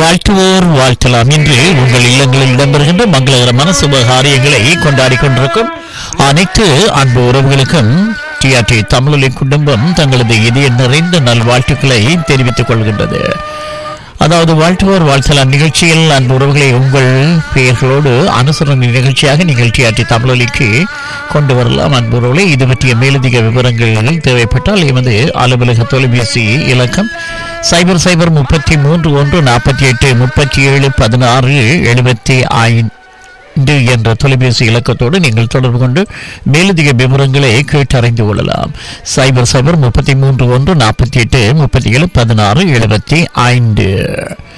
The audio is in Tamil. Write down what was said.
வாழ்த்துவோர் வாழ்த்தலாம் இன்று உங்கள் இல்லங்களில் இடம்பெறுகின்ற மங்களகரமான சுப காரியங்களை கொண்டாடி கொண்டிருக்கும் அனைத்து அன்பு உறவுகளுக்கும் டிஆர்டி தமிழொலி குடும்பம் தங்களது இதய நிறைந்த நல்வாழ்த்துக்களை தெரிவித்துக் கொள்கின்றது அதாவது வாழ்த்துவோர் வாழ்த்தலாம் நிகழ்ச்சியில் அன்பு உறவுகளை உங்கள் பெயர்களோடு அனுசரணை நிகழ்ச்சியாக நீங்கள் டிஆர்டி தமிழொலிக்கு கொண்டு வரலாம் அன்பு உறவுகளை இது பற்றிய மேலதிக விவரங்கள் தேவைப்பட்டால் எமது அலுவலக தொலைபேசி இலக்கம் சைபர் சைபர் முப்பத்தி மூன்று ஒன்று நாற்பத்தி எட்டு முப்பத்தி ஏழு பதினாறு எழுபத்தி ஐந்து என்ற தொலைபேசி இலக்கத்தோடு நீங்கள் தொடர்பு கொண்டு மேலதிக விவரங்களை கேட்டறிந்து கொள்ளலாம் சைபர் சைபர் முப்பத்தி மூன்று ஒன்று நாற்பத்தி எட்டு முப்பத்தி ஏழு பதினாறு எழுபத்தி ஐந்து